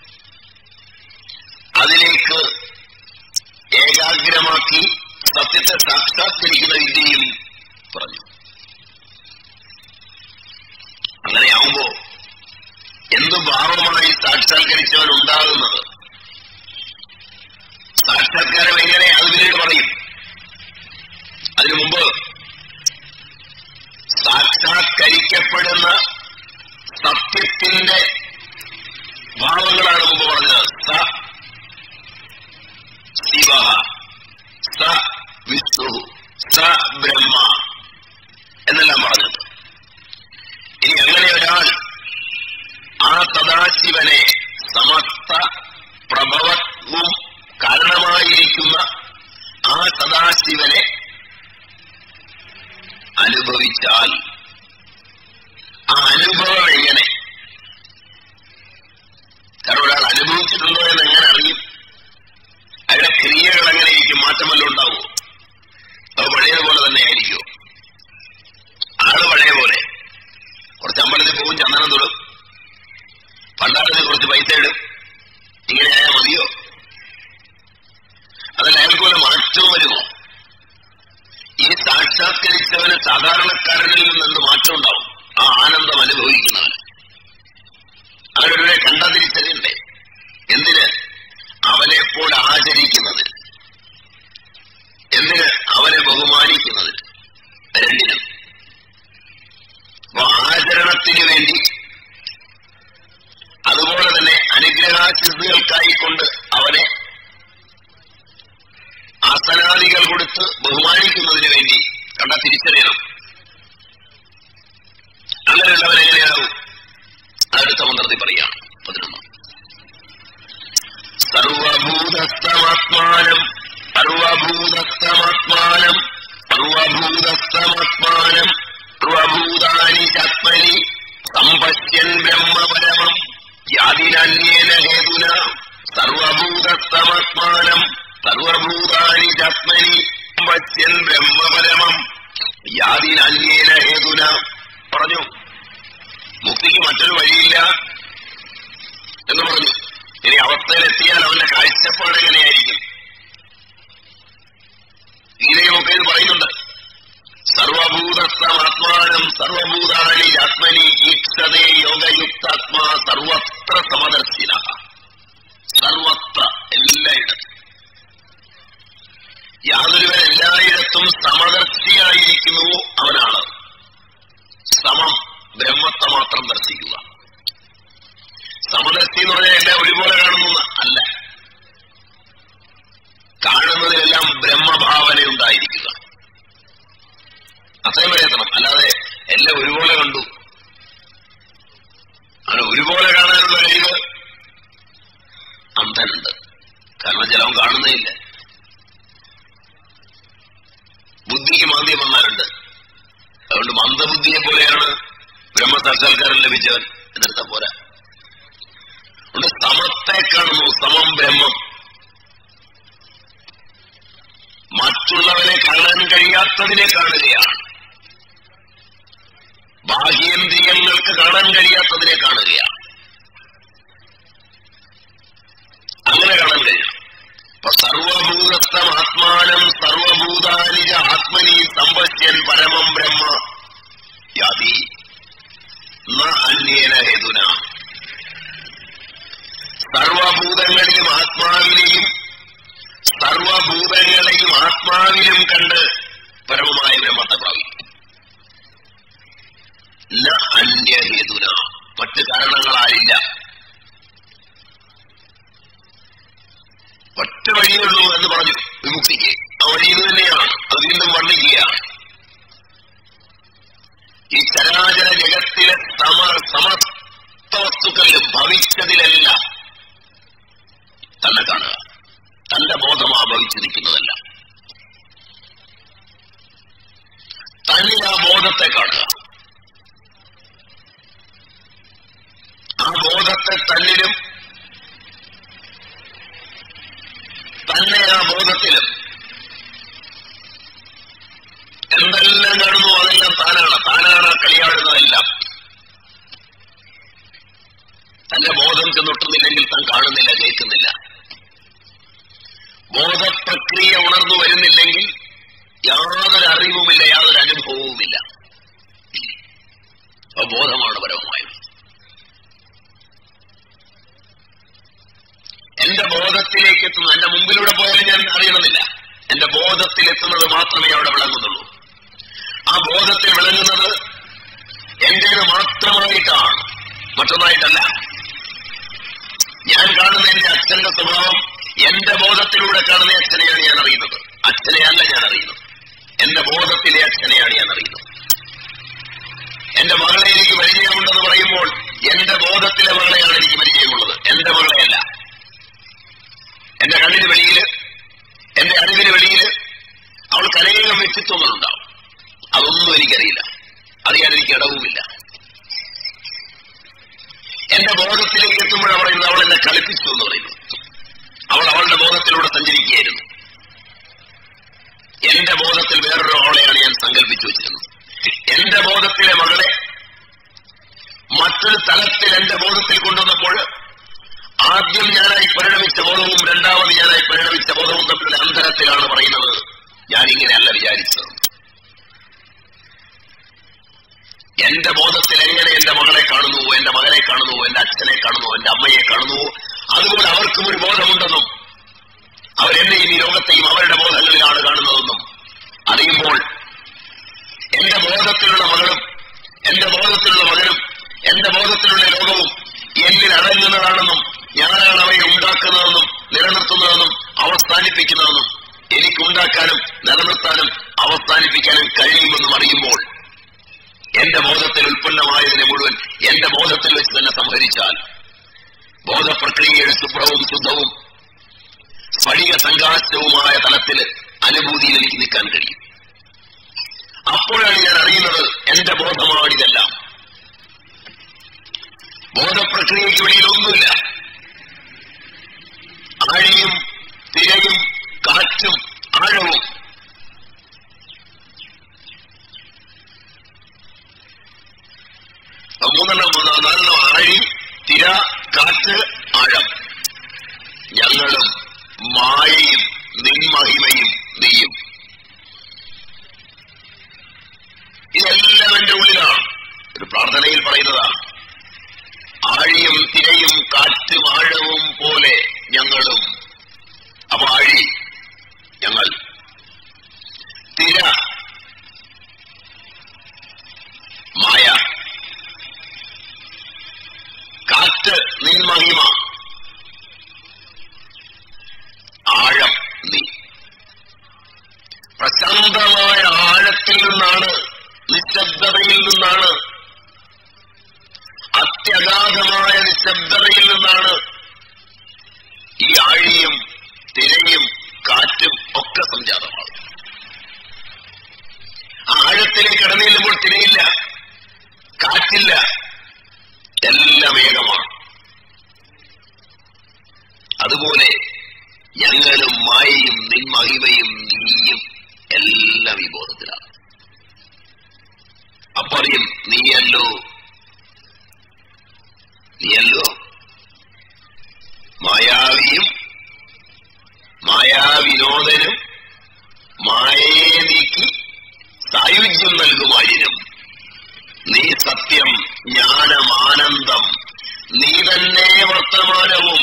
അതിലേക്ക് ഏകാഗ്രമാക്കി സത്യത്തെ സാക്ഷാത്കരിക്കുന്ന വിദ്യയും പറഞ്ഞു അങ്ങനെയാവുമ്പോ എന്തു ഭാവമായി സാക്ഷാത്കരിച്ചവൻ ഉണ്ടാകുന്നത് സാക്ഷാത്കാരം എങ്ങനെ അത് പിന്നീട് പറയും അതിനു മുമ്പ് സാക്ഷാത്കരിക്കപ്പെടുന്ന സത്യത്തിന്റെ ഭാവങ്ങളാണ് മുമ്പ് പറഞ്ഞത് സ ശിവ സ വിഷ്ണു സ ബ്രഹ്മ എന്നെല്ലാം പറഞ്ഞത് ഇനി അങ്ങനെ ഒരാൾ ആ സദാശിവനെ സമസ്ത പ്രഭവവും കാരണമായിരിക്കുന്ന ആ സദാശിവനെ അനുഭവിച്ചാൽ ആ അനുഭവം എങ്ങനെ കാരണം ഒരാൾ അനുഭവിച്ചിട്ടുണ്ടോ എന്ന് എങ്ങനെ അറിയും അയാളുടെ ക്രിയകൾ എങ്ങനെ ഇരിക്കും മാറ്റം വല്ലതും ഉണ്ടാവുമോ അത് പഴയതുപോലെ തന്നെ ആയിരിക്കുമോ ആള് പഴയ പോലെ കുറച്ച് അമ്പലത്തിൽ പോകും ചന്ദനം തൊടും പണ്ടാരത്തിൽ കുറച്ച് പൈസ ഇടും ഇങ്ങനെ ആയാൽ മതിയോ അതല്ല അയാൾക്ക് വല്ല മാറ്റവും വരുമോ ഈ സാക്ഷാത്കരിച്ചവന് സാധാരണക്കാരനിൽ നിന്ന് എന്ത് മാറ്റം ഉണ്ടാവും ആ ആനന്ദം അനുഭവിക്കുന്നവൻ അവരുടെ കണ്ടതിരിച്ചതിന്റെ എന്തിന് അവനെപ്പോൾ ആചരിക്കുന്നത് എന്തിന് അവനെ ബഹുമാനിക്കുന്നത് രണ്ടിനും അപ്പൊ ആചരണത്തിന് വേണ്ടി അതുപോലെ തന്നെ അനുഗ്രഹാശിസുകൾക്കായിക്കൊണ്ട് അവനെ ആസനാദികൾ കൊടുത്ത് ബഹുമാനിക്കുന്നതിന് വേണ്ടി കണ്ട തിരിച്ചറിയണം അങ്ങനെയുള്ളവൻ എങ്ങനെയാവും അടുത്ത മന്ത്രത്തിൽ പറയാം പതിനൊന്ന് സർവഭൂതസ്ഥമാത്മാനം സർവഭൂതസ്ഥമാത്മാനം സർവഭൂതസ്ഥമാത്മാനം സർവഭൂതാനി ചാത്മനി സമ്പശ്യൻ ബ്രഹ്മപരമം യാതിരന്യേന ഹേതുന സർവഭൂതസ്ഥമാത്മാനം സർവഭൂതാനി ചാത്മനി സമ്പശ്യൻ ബ്രഹ്മപരമം യാതിരന്യേന ഹേതുന പറഞ്ഞു മുഖ്യ മുക്തിക്ക് മറ്റൊരു വഴിയില്ല എന്ന് പറഞ്ഞു ഇനി അവസ്ഥയിലെത്തിയാൽ അവന്റെ കാഴ്ചപ്പാട് എങ്ങനെയായിരിക്കും ഗീതയുമൊക്കെ ഇത് പറയുന്നുണ്ട് സർവഭൂതസ്ഥമാത്മാനം സർവഭൂതാനി ആത്മനി ഈക്ഷതേ യോഗയുക്താത്മാ സർവത്ര സമദർശിന സർവത്ര എല്ലായിടത്തും യാതൊരുവൻ എല്ലായിടത്തും സമദർശിയായിരിക്കുന്നുവോ അവനാണ് സമം ബ്രഹ്മത്തെ മാത്രം ദർശിക്കുക സമദർശി എന്ന് പറഞ്ഞാൽ എല്ലാം ഒരുപോലെ കാണുന്ന അല്ല കാണുന്നതിലെല്ലാം ബ്രഹ്മഭാവന ഉണ്ടായിരിക്കുക അത്രയും വരെ എത്തണം അല്ലാതെ എല്ലാം ഒരുപോലെ കണ്ടു അങ്ങനെ ഒരുപോലെ കാണാനുള്ള കഴിവ് അന്ധനുണ്ട് കാരണം ചിലവൻ കാണുന്നേയില്ല ബുദ്ധിക്ക് മാന്ദ്യം വന്നാലുണ്ട് അതുകൊണ്ട് മന്ദബുദ്ധിയെ പോലെയാണ് ബ്രഹ്മസാക്ഷാത്കാരം ലഭിച്ചവൻ എന്നെടുത്ത പോരാ അതുകൊണ്ട് സമത്തെ കാണുന്നു സമം ബ്രഹ്മം മറ്റുള്ളവരെ കാണാൻ കഴിയാത്തതിനെ കാണുകയാണ് ബാഹ്യേന്ദ്രിയങ്ങൾക്ക് കാണാൻ കഴിയാത്തതിനെ കാണുകയാണ് അങ്ങനെ കാണാൻ കഴിയണം അപ്പൊ സർവഭൂതസ്ഥം ആത്മാനം സർവഭൂതാനിജ ആത്മനി സമ്പശ്യൻ പരമം ബ്രഹ്മ യാതി ന അന്യേന ഹേതുന സർവഭൂതങ്ങളിലും ആത്മാവിനെയും സർവഭൂതങ്ങളെയും ആത്മാവിലും കണ്ട് പരമമായ ബ്രഹ്മത്തെ പ്രാപിക്കും ന അന്യഹേതുന മറ്റ് കാരണങ്ങളായില്ല ഒറ്റ വഴിയുള്ളൂ എന്ന് പറഞ്ഞു വിമുക്തിക്ക് ആ വഴി ഇത് തന്നെയാണ് അത് വീണ്ടും വർണ്ണിക്കുകയാണ് ഈ ചരാചര ജഗത്തിലെ സമ സമസ്ത വസ്തുക്കളിലും ഭവിച്ചതിലെല്ലാം തന്നെ കാണുക തന്റെ ബോധമാ ഭവിച്ചിരിക്കുന്നതല്ല തന്നിൽ ആ ബോധത്തെ കാണുക ആ ബോധത്തെ തന്നിലും തന്നെ ആ ബോധത്തിലും എന്തെല്ലാം കാണുന്നു അതെല്ലാം താനാണ് താനാണ് ആ കളിയാടുന്നതെല്ലാം തന്റെ ബോധം ചെന്നൊട്ടുന്നില്ലെങ്കിൽ താൻ കാണുന്നില്ല കേൾക്കുന്നില്ല ബോധപ്രക്രിയ ഉണർന്നു വരുന്നില്ലെങ്കിൽ യാതൊരു അറിവുമില്ല യാതൊരു അനുഭവവുമില്ല ആ ബോധമാണ് പരമമായത് എന്റെ ബോധത്തിലേക്ക് എത്തുന്നു എന്റെ മുമ്പിലൂടെ പോയാലും ഞാൻ അറിയണമെന്നില്ല എന്റെ ബോധത്തിലെത്തുന്നത് മാത്രമേ അവിടെ വിളങ്ങുന്നുള്ളൂ ആ ബോധത്തിൽ വിളങ്ങുന്നത് എന്റേത് മാത്രമായിട്ടാണ് മറ്റൊന്നായിട്ടല്ല ഞാൻ കാണുന്ന എന്റെ അച്ഛന്റെ സ്വഭാവം എന്റെ ബോധത്തിലൂടെ കാണുന്ന അച്ഛനെയാണ് ഞാൻ അറിയുന്നത് അച്ഛനെയല്ല ഞാൻ അറിയുന്നത് എന്റെ ബോധത്തിലെ അച്ഛനെയാണ് ഞാൻ അറിയുന്നത് എന്റെ മകളെ എനിക്ക് പരിചയമുണ്ടെന്ന് പറയുമ്പോൾ എന്റെ ബോധത്തിലെ മകളെയാണ് എനിക്ക് പരിചയമുള്ളത് എന്റെ മകളെയല്ല എന്റെ കണ്ണിന് വെളിയില് എന്റെ അറിവിന് വെളിയില് അവൾക്ക് അനേകം വ്യക്തിത്വങ്ങളുണ്ടാവും അതൊന്നും എനിക്കറിയില്ല അറിയാൻ എനിക്ക് ഇടവുമില്ല എന്റെ ബോധത്തിലേക്ക് എത്തുമ്പോഴാണ് പറയുന്നത് അവൾ എന്നെ കളിപ്പിച്ചു എന്ന് പറയുന്നു അവൾ അവളുടെ ബോധത്തിലൂടെ സഞ്ചരിക്കുകയായിരുന്നു എന്റെ ബോധത്തിൽ വേറൊരു അവളെയാണ് ഞാൻ സങ്കല്പിച്ചു വെച്ചിരുന്നത് എന്റെ ബോധത്തിലെ മകളെ മറ്റൊരു തലത്തിൽ എന്റെ ബോധത്തിൽ കൊണ്ടുവന്നപ്പോൾ ആദ്യം ഞാനായി പരിണമിച്ച ബോധവും രണ്ടാമത് ഞാനായി പരിണമിച്ച ബോധവും തമ്മിലുള്ള അന്തരത്തിലാണ് പറയുന്നത് ഞാൻ ഇങ്ങനെയല്ല വിചാരിച്ചത് എന്റെ ബോധത്തിൽ എങ്ങനെ എന്റെ മകളെ കാണുന്നു എന്റെ മകനെ കാണുന്നു എന്റെ അച്ഛനെ കാണുന്നു എന്റെ അമ്മയെ കാണുന്നു അതുപോലെ അവർക്കും ഒരു ബോധമുണ്ടെന്നും അവരെന്നെയും ഈ ലോകത്തെയും അവരുടെ ബോധങ്ങളിലാണ് കാണുന്നതെന്നും അറിയുമ്പോൾ എന്റെ ബോധത്തിലുള്ള മകളും എന്റെ ബോധത്തിലുള്ള മകനും എന്റെ ബോധത്തിലുള്ള ലോകവും എന്നിൽ അടങ്ങുന്നതാണെന്നും ഞാനാണ് അവയെ ഉണ്ടാക്കുന്നതെന്നും നിലനിർത്തുന്നതെന്നും അവസ്ഥാനിപ്പിക്കുന്നതെന്നും എനിക്കുണ്ടാക്കാനും നിലനിർത്താനും അവസ്ഥാനിപ്പിക്കാനും കഴിയുമെന്നും അറിയുമ്പോൾ എന്റെ ബോധത്തിൽ ഉൽപ്പന്നമായതിനെ മുഴുവൻ എന്റെ ബോധത്തിൽ വെച്ച് തന്നെ സംഹരിച്ചാൽ ബോധപ്രക്രിയയുടെ ശുഭ്രവും ശുദ്ധവും സ്ഫടിക സംഘാശവുമായ തലത്തിൽ അനുഭൂതിയിൽ എനിക്ക് നിൽക്കാൻ കഴിയും അപ്പോഴാണ് ഞാൻ അറിയുന്നത് എന്റെ ബോധമാണിതെല്ലാം ബോധപ്രക്രിയയ്ക്ക് വെളിയിൽ ഒന്നുമില്ല ആഴിയും തിരയും കാറ്റും ആഴവും മൂന്നെണ്ണം നാലെണ്ണം ആഴി തിര കാറ്റ് ആഴം ഞങ്ങളും മായയും നിൻമഹിമയും നീയും ഇതെല്ലാം എന്റെ ഉള്ളിലാണ് ഒരു പ്രാർത്ഥനയിൽ പറയുന്നതാണ് ആഴിയും തിരയും കാറ്റും ആഴവും പോലെ ഞങ്ങളും അപ്പൊ ആഴി ഞങ്ങൾ തിര മായ കാറ്റ് നിൻമഹിമ ആഴം നീ പ്രശാന്തമായ ആഴത്തിൽ നിന്നാണ് നിശബ്ദതയിൽ നിന്നാണ് അത്യഗാധമായ നിശബ്ദതയിൽ നിന്നാണ് ഈ ആഴിയും തിരയും കാറ്റും ഒക്കെ സംജാതമാണ് ആ ആഴത്തിലേക്ക് കടന്നില്ലുമ്പോൾ തിരയില്ല കാറ്റില്ല എല്ലാം ഏകമാണ് അതുപോലെ ഞങ്ങളും മായയും നിൻ മഹിമയും നീയും എല്ലാം ഈ ബോധത്തിലാണ് അപ്പറിയും നീയല്ലോ നീയല്ലോ മായാവിയും മായാവിനോദനും മായയെ നീക്കി സായുജ്യം നൽകുമായിരും നീ സത്യം ജ്ഞാനമാനന്ദം നീ തന്നെ വർത്തമാനവും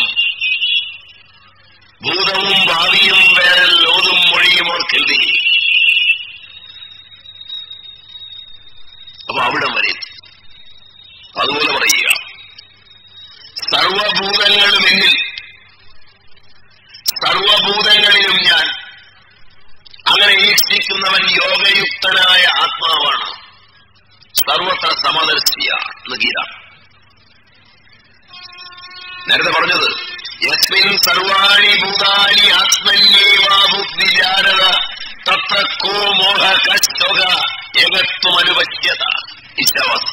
ഭൂതവും ഭാവിയും വേനൽ ലോതും മൊഴിയും ഓർക്കിൽ നീ അപ്പൊ അവിടം വരെ അതുപോലെ പറയുക സർവഭൂതങ്ങളും എന്നിൽ സർവഭൂതങ്ങളിലും ഞാൻ അങ്ങനെ ഈക്ഷിക്കുന്നവൻ യോഗയുക്തനായ ആത്മാവാണ് സർവത്ര സമദർശിയ ഗീത നേരത്തെ പറഞ്ഞത് യസ്മിൻ സർവാണി ഭൂതാനി ആത്മന്യേവാബുദ്ധിജാരത തത്ര കോ മോഹ കശ്വക ഏകത്വമനുപശ്യത ഇഷ്ടവാസം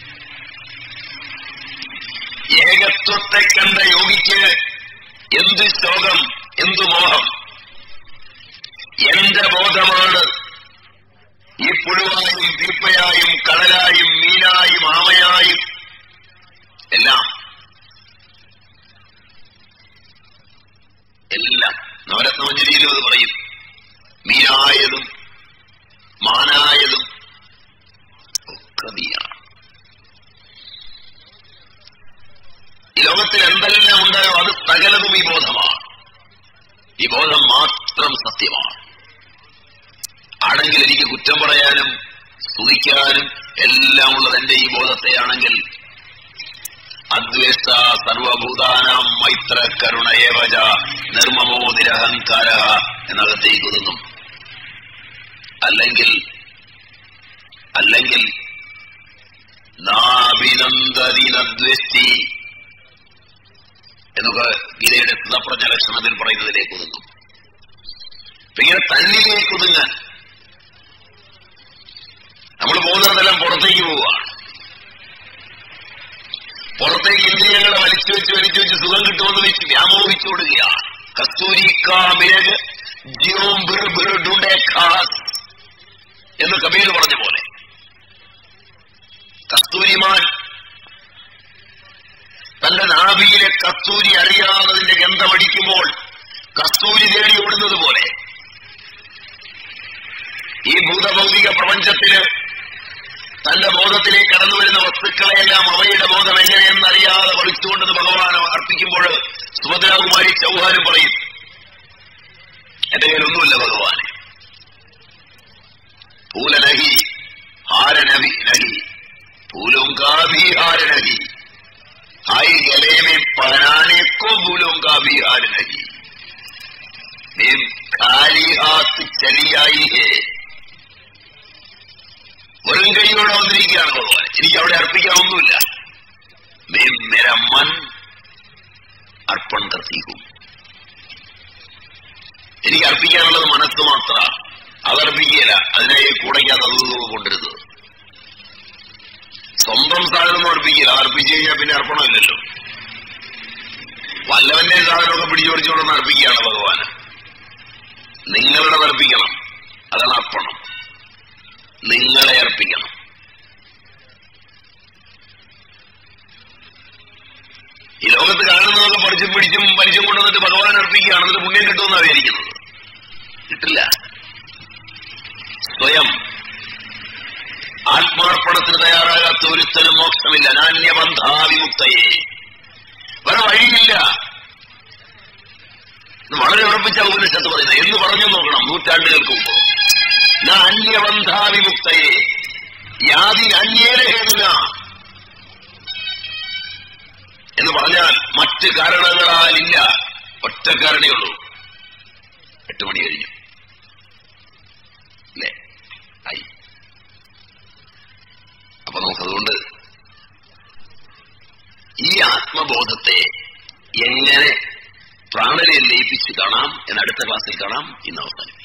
ഏകത്വത്തെ കണ്ട യോഗിക്ക് എന്ത് ശോകം എന്തു മോഹം എന്റെ ബോധമാണ് ഈ പുഴുവായും ദീപ്പയായും കടലായും മീനായും ആമയായും എല്ലാം എല്ലാം നവരത്നമഞ്ജലിയിലും അത് പറയും മീനായതും മാനായതും ഒക്കെ നീയാണ് ഈ ലോകത്തിൽ എന്തെല്ലാം ഉണ്ടായോ അത് സകലതും ഈ ബോധമാണ് ഈ ബോധം മാത്രം സത്യമാണ് ആണെങ്കിൽ എനിക്ക് കുറ്റം പറയാനും സ്തുതിക്കാനും എല്ലാം ഉള്ളത് എന്റെ ഈ ബോധത്തെയാണെങ്കിൽ അദ്വേഷ സർവഭൂതാനാം മൈത്ര കരുണയേവജ നിർമ്മമോ നിരഹങ്കാര എന്നകത്തേക്ക് ഒതുങ്ങും അല്ലെങ്കിൽ അല്ലെങ്കിൽ നാഭിനന്ദതിനദ്വേഷ്ടി എന്നൊക്കെ ഗീതയുടെ സുതപ്രജ്ഞ ലക്ഷണത്തിൽ പറയുന്നതിലേക്ക് ഒതുങ്ങും അപ്പൊ ഇങ്ങനെ തന്നിലേക്ക് ഒതുങ്ങാൻ നമ്മൾ പോകുന്നതെല്ലാം പുറത്തേക്ക് പോവുകയാണ് പുറത്തേക്ക് ഇന്ദ്രിയങ്ങളെ വലിച്ചു വെച്ച് വലിച്ചു വെച്ച് സുഖം കിട്ടുമെന്ന് വെച്ച് വ്യാമോഹിച്ചോടുകയാണ് കസ്തൂരിക്കാമിരക് ജിയോം ബിർ ബിർ ഡുണ്ടേ ഖാസ് എന്ന് കബീർ പറഞ്ഞ പോലെ കസ്തൂരിമാൻ തന്റെ നാഭിയിലെ കസ്തൂരി അറിയാവുന്നതിന്റെ ഗന്ധമടിക്കുമ്പോൾ കസ്തൂരി തേടി ഓടുന്നത് പോലെ ഈ ഭൂതഭൗതിക പ്രപഞ്ചത്തില് തന്റെ ബോധത്തിലേക്ക് കടന്നു വരുന്ന വസ്തുക്കളെല്ലാം അവയുടെ ബോധം എങ്ങനെയെന്നറിയാതെ പഠിച്ചുകൊണ്ടെന്ന് ഭഗവാൻ അർപ്പിക്കുമ്പോൾ സുഭദ്രാകുമാരി ചൗഹാനും പറയും എന്റെ കയ്യിലൊന്നുമില്ല ഭഗവാൻ പൂലനഹി ഹാരനഹി നഹി പൂലുങ്കാഭി ഹാരനഹി ഹായ് ഗലേമെ പനാനേക്കോ പൂലുങ്കാഭി ഹാരനഹി നീം ഖാലി ഹാത്ത് ചലിയായി ഹേ വെറും കൈയോടെ വന്നിരിക്കുകയാണ് ഭഗവാൻ എനിക്ക് അവിടെ അർപ്പിക്കാനൊന്നുമില്ല മേം മേര മൻ അർപ്പൺ കത്തിക്കും എനിക്ക് അർപ്പിക്കാനുള്ളത് മനസ്സ് മാത്ര അതർപ്പിക്കുകയില്ല അതിനായി കൂടയ്ക്കാതെ അത് കൊണ്ടിരുന്നത് സ്വന്തം സാധനം അർപ്പിക്കില്ല അർപ്പിച്ചു കഴിഞ്ഞാൽ പിന്നെ അർപ്പണമില്ലല്ലോ വല്ലവന്റെ സാധനമൊക്കെ പിടിച്ചു പറിച്ചുകൊണ്ടൊന്ന് അർപ്പിക്കുകയാണ് ഭഗവാന് നിങ്ങളുടെ അർപ്പിക്കണം അതാണ് അർപ്പണം നിങ്ങളെ അർപ്പിക്കണം ലോകത്ത് കാണുന്നതൊക്കെ പഠിച്ചും പിടിച്ചും പലിശം കൊണ്ടുവന്നിട്ട് ഭഗവാൻ അർപ്പിക്കുകയാണ് എന്നിട്ട് പുണ്യം കിട്ടുമെന്നാണ് വിചാരിക്കുന്നത് കിട്ടില്ല സ്വയം ആത്മാർപ്പണത്തിന് തയ്യാറാകാത്ത ഒരുത്തനും മോക്ഷമില്ല നാന്യബന്ധാവിമുക്തയെ വേറെ വഴിയില്ല ഇത് വളരെ ഉറപ്പിച്ച ഉപനിഷത്ത് പറയുന്നത് എന്ന് പറഞ്ഞു നോക്കണം നൂറ്റാണ്ടുകൾക്ക് മുമ്പ് നാന്യബന്ധാവിമുക്തയെ യാതി അന്യേന ഹേതുന എന്ന് പറഞ്ഞാൽ മറ്റ് കാരണങ്ങളാലില്ല ഒറ്റ കാരണേ ഉള്ളൂ എട്ട് മണി കഴിഞ്ഞു അല്ലേ ആയി അപ്പൊ നമുക്കതുകൊണ്ട് ഈ ആത്മബോധത്തെ എങ്ങനെ പ്രാണനെ ലയിപ്പിച്ച് കാണാം എന്ന് അടുത്ത ക്ലാസ്സിൽ കാണാം ഇന്ന് അവസാനം